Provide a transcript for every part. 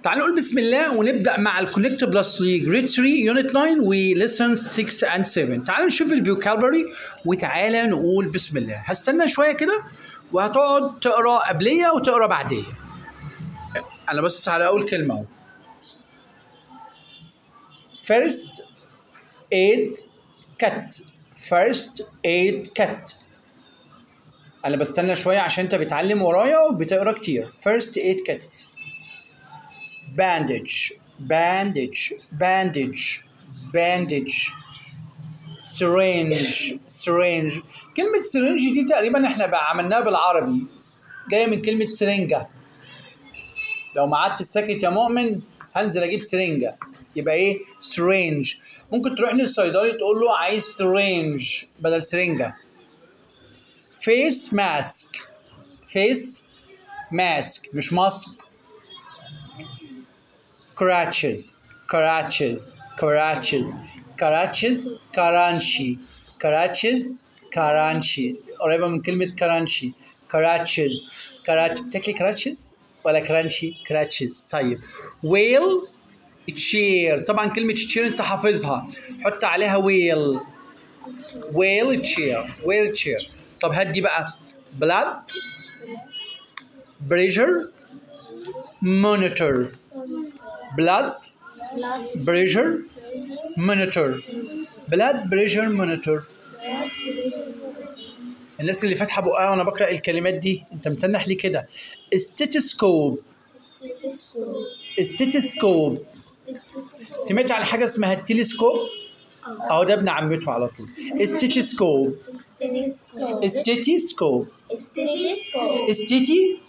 تعالوا نقول بسم الله ونبدا مع الكونكت بلس 3 جريد 3 يونت 9 وليسن 6 اند 7 تعالوا نشوف الفوكابلري وتعالى نقول بسم الله هستنى شويه كده وهتقعد تقرا قبليه وتقرا بعديه انا بس على اول كلمه اهو first aid cut first aid cut انا بستنى شويه عشان انت بتعلم ورايا وبتقرا كتير first aid cut bandage bandage bandage bandage syringe syringe كلمة syringe دي تقريبا احنا بقى عملناها بالعربي جاية من كلمة سرنجة لو ما قعدت ساكت يا مؤمن هنزل اجيب سرنجة يبقى ايه syringe ممكن تروح للصيدلي تقول له عايز syringe بدل سرنجة face mask face mask مش ماسك crutches crutches crutches crutches كرانشي crutches كرانشي قريبة من كلمة كرانشي crutches كراتش بتاكلي كراتشز ولا كرانشي crutches طيب whale تشير طبعا كلمة تشير انت حافظها حط عليها whale whale تشير whale تشير طب هدي بقى blood pressure monitor blood pressure monitor blood pressure monitor الناس اللي فاتحه بقها وانا بقرا الكلمات دي انت متنح ليه كده stethoscope stethoscope سمعت عن حاجه اسمها التلسكوب اهو ده ابن عمته على طول stethoscope stethoscope stethoscope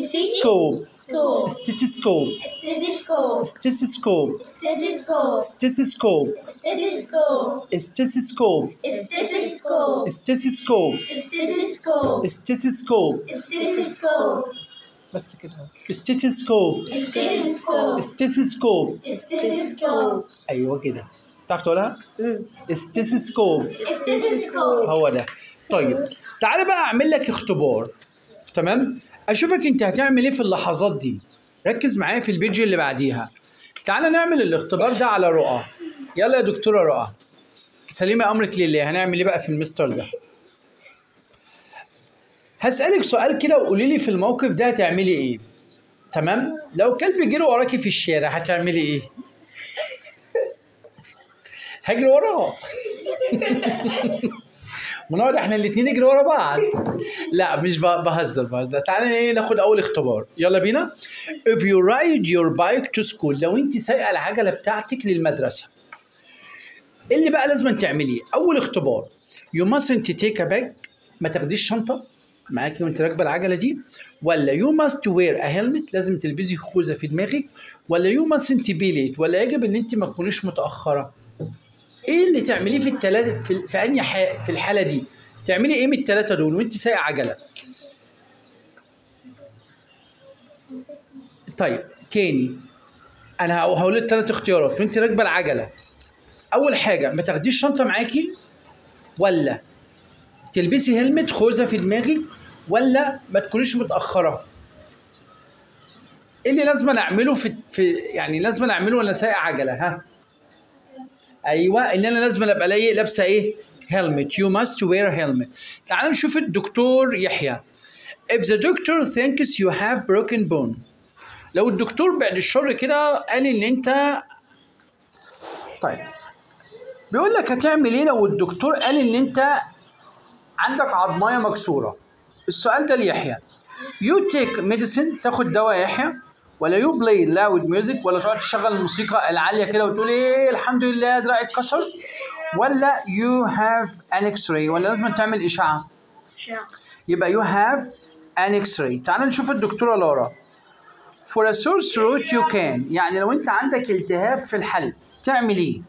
stethoscope stethoscope stethoscope stethoscope stethoscope stethoscope stethoscope بس كده stethoscope stethoscope ايوه كده تعرف تقولها؟ stethoscope هو ده طيب تعالى بقى اعمل لك اختبار تمام اشوفك انت هتعمل ايه في اللحظات دي ركز معايا في البيج اللي بعديها تعالى نعمل الاختبار ده على رؤى يلا يا دكتوره رؤى سليمه امرك لله هنعمل ايه بقى في المستر ده هسألك سؤال كده وقولي لي في الموقف ده هتعملي ايه تمام لو كلب جري وراكي في الشارع هتعملي ايه هجري وراه ونقعد احنا الاثنين نجري ورا بعض لا مش بهزر بهزر تعالى ايه ناخد اول اختبار يلا بينا if you ride your bike to school لو انت سايقه العجله بتاعتك للمدرسه ايه اللي بقى لازم تعمليه اول اختبار you mustn't take a bag ما تاخديش شنطه معاكي وانت راكبه العجله دي ولا يو ماست وير ا هيلمت لازم تلبسي خوذه في دماغك ولا يو ماستنت بي ليت ولا يجب ان انت ما تكونيش متاخره ايه اللي تعمليه في الثلاثه في, في انهي ح... في الحاله دي تعملي ايه من الثلاثه دول وانت سايقه عجله طيب تاني انا هقول لك ثلاث اختيارات وانت راكبه العجله اول حاجه ما تاخديش شنطه معاكي ولا تلبسي هلمت خوذه في دماغك ولا ما تكونيش متاخره ايه اللي لازم اعمله في, في يعني لازم اعمله وانا سايق عجله ها ايوه ان انا لازم ابقى لاقي لابسه ايه هيلمت يو ماست وير هيلمت تعالوا نشوف الدكتور يحيى if the doctor thinks you have broken bone لو الدكتور بعد الشر كده قال ان انت طيب بيقول لك هتعمل ايه لو الدكتور قال ان انت عندك عظمايه مكسوره السؤال ده ليحيى يو تيك ميديسن تاخد دواء يا يحيى ولا يو بلاي لاود ميوزك ولا تقعد تشغل الموسيقى العاليه كده وتقول ايه الحمد لله دراعي اتكسر ولا يو هاف ان اكس راي ولا لازم تعمل اشعه يبقى يو هاف ان اكس راي تعال نشوف الدكتوره لورا for a sore throat you can يعني لو انت عندك التهاب في الحلق تعمل ايه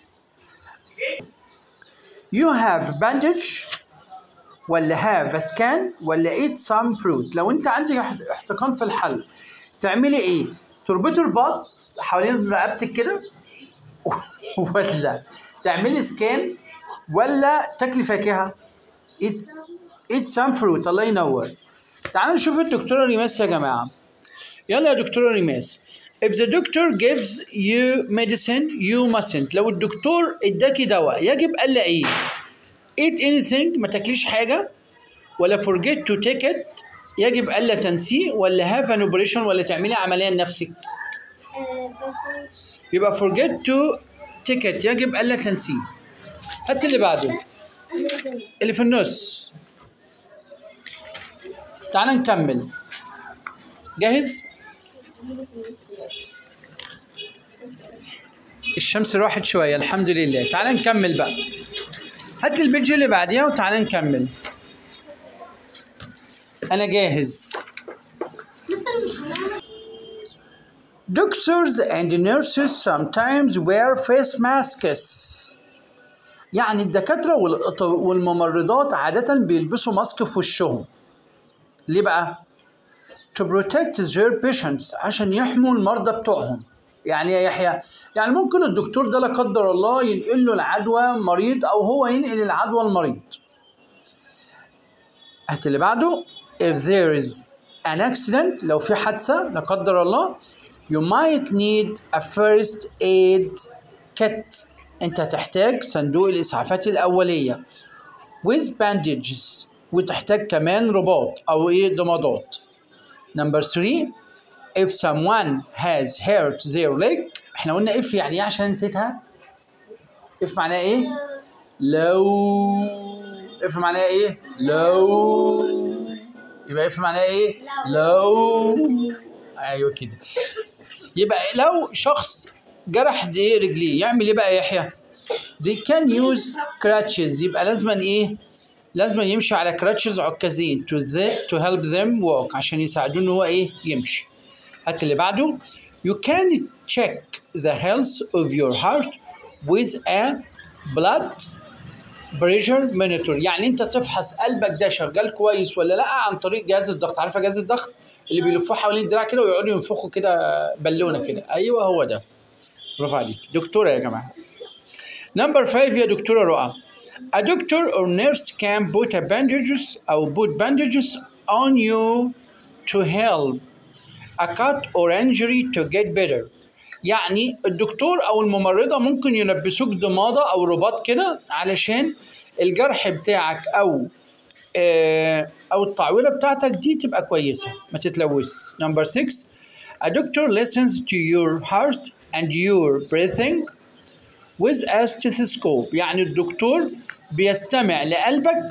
you have bandage ولا have a scan ولا eat some fruit لو انت عندك احتقان في الحلق تعملي ايه تربطي رباط حوالين رقبتك كده ولا تعملي سكان ولا تاكلي فاكهه eat, eat some fruit الله ينور تعالوا نشوف الدكتوره ريماس يا جماعه يلا يا دكتوره ريماس if the doctor gives you medicine you mustn't لو الدكتور اداكي دواء يجب الا ايه eat anything ما تاكليش حاجه ولا forget to take it يجب الا تنسيه ولا have an operation ولا تعملي عمليه لنفسك بس يبقى forget to take it يجب الا تنسيه هات اللي بعده اللي في النص تعال نكمل جاهز الشمس راحت شويه الحمد لله تعال نكمل بقى هات البيج اللي بعديها وتعال نكمل انا جاهز مستر مش هنعمل Doctors and nurses sometimes wear face masks. يعني الدكاترة والأط- والممرضات عادة بيلبسوا ماسك في وشهم. ليه بقى؟ To protect their patients عشان يحموا المرضى بتوعهم. يعني يا يحيى يعني ممكن الدكتور ده لا قدر الله ينقل له العدوى مريض أو هو ينقل العدوى المريض. هات اللي بعده if there is an accident لو في حادثة لا قدر الله you might need a first aid kit انت هتحتاج صندوق الاسعافات الاوليه with bandages وتحتاج كمان رباط او ايه ضمادات number 3 if someone has hurt their leg احنا قلنا if يعني ايه عشان نسيتها if معناها ايه لو if معناها ايه لو يبقى if معناها ايه لو ايوه كده يبقى لو شخص جرح دي رجليه يعمل ايه بقى يا يحيى؟ they can use crutches يبقى لازما ايه؟ لازما يمشي على crutches عكازين to the, to help them walk عشان يساعدوه ان هو ايه؟ يمشي. هات اللي بعده you can check the health of your heart with a blood pressure monitor يعني انت تفحص قلبك ده شغال كويس ولا لا عن طريق جهاز الضغط عارفه جهاز الضغط اللي بيلفوه حوالين الدراع كده ويقعدوا ينفخوا كده بالونه كده ايوه هو ده برافو عليك دكتوره يا جماعه نمبر 5 يا دكتوره رؤى A doctor or nurse can put a bandages أو put bandages on you to help a cut or injury to get better. يعني الدكتور أو الممرضة ممكن يلبسوك ضمادة أو رباط كده علشان الجرح بتاعك أو آه، أو التعويرة بتاعتك دي تبقى كويسة ما تتلوث. Number 6 A doctor listens to your heart and your breathing with a stethoscope يعني الدكتور بيستمع لقلبك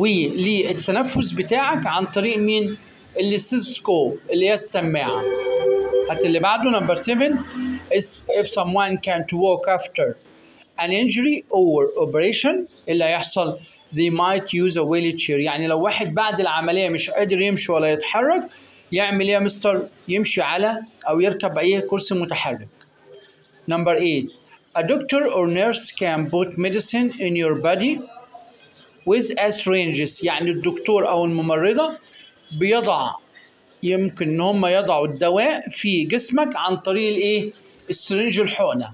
وللتنفس بتاعك عن طريق مين؟ الستethoscope اللي هي السماعة. هات اللي بعده نمبر 7 is if someone can't walk after an injury or operation اللي هيحصل they might use a wheelchair يعني لو واحد بعد العملية مش قادر يمشي ولا يتحرك يعمل ايه يا مستر؟ يمشي على او يركب اي كرسي متحرك. Number 8 A doctor or nurse can put medicine in your body with a syringes يعني الدكتور أو الممرضة بيضع يمكن إن هم يضعوا الدواء في جسمك عن طريق الإيه؟ السرنج الحقنة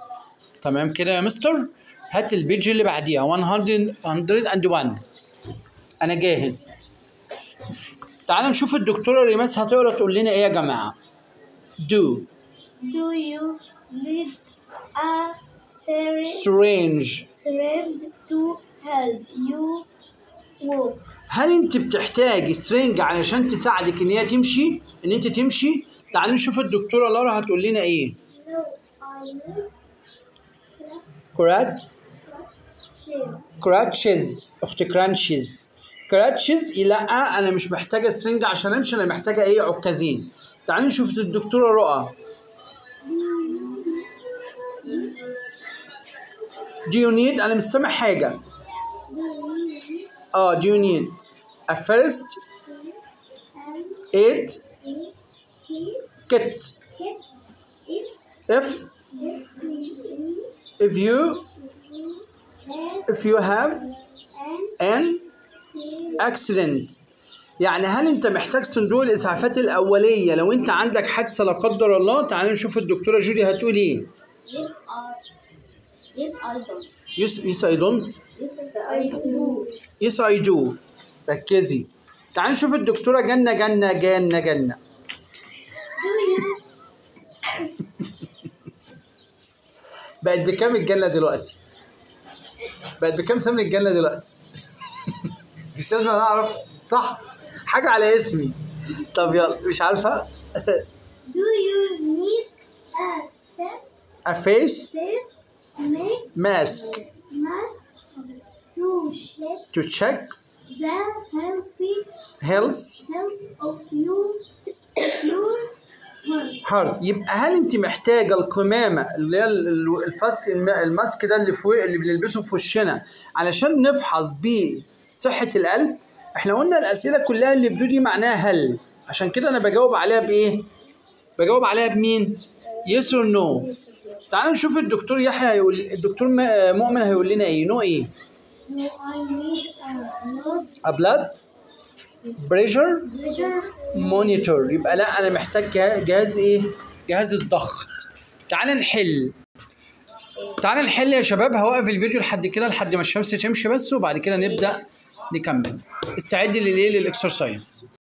تمام كده يا مستر؟ هات البيج اللي بعديها 100 101 أنا جاهز تعال نشوف الدكتورة ريماس هتقرا تقول لنا إيه يا جماعة؟ Do Do you need a syringe syringe syringe to help you walk? هل انت بتحتاج سرنج علشان تساعدك ان هي تمشي ان انت تمشي تعالوا نشوف الدكتوره لارا هتقول لنا ايه No, I need كرات share. كراتشز اخت كرانشز كراتشز لا انا مش محتاجه سرنج عشان امشي انا محتاجه ايه عكازين تعالوا نشوف الدكتوره رؤى Do you need انا مش سامع حاجه اه do you need a first aid kit if if you if you have an accident يعني هل انت محتاج صندوق الاسعافات الاوليه لو انت عندك حادثه لا قدر الله تعال نشوف الدكتوره جولي هتقول ايه Yes, I. Yes, I don't. yes yes I don't Yes, I do. yes I do ركزي تعال نشوف الدكتوره جنه جنه جنه جنه Do you بقت بكام الجنة دلوقتي؟ بقت بكام سمن الجنة دلوقتي؟ مش لازم نعرف صح؟ حاجة على اسمي طب يلا مش عارفة؟ Do you need a A face face make mask mask to check to check the healthy health health of your your heart? heart يبقى هل انت محتاجه القمامه اللي هي ال- ال- الفس الم- الماسك ده اللي فوق اللي بنلبسه في وشنا علشان نفحص بيه صحه القلب احنا قلنا الاسئله كلها اللي بدو دي معناها هل عشان كده انا بجاوب عليها بايه بجاوب عليها بمين يس اور نو تعالوا نشوف الدكتور يحيى هيقول الدكتور م- مؤمن هيقول لنا ايه نو ايه Do I need a blood a blood pressure pressure? مونيتور يبقى لا انا محتاج جه- جهاز ايه جهاز الضغط تعال نحل تعال نحل يا شباب هوقف الفيديو لحد كده لحد ما الشمس تمشي بس وبعد كده نبدا نكمل استعد للايه للاكسرسايز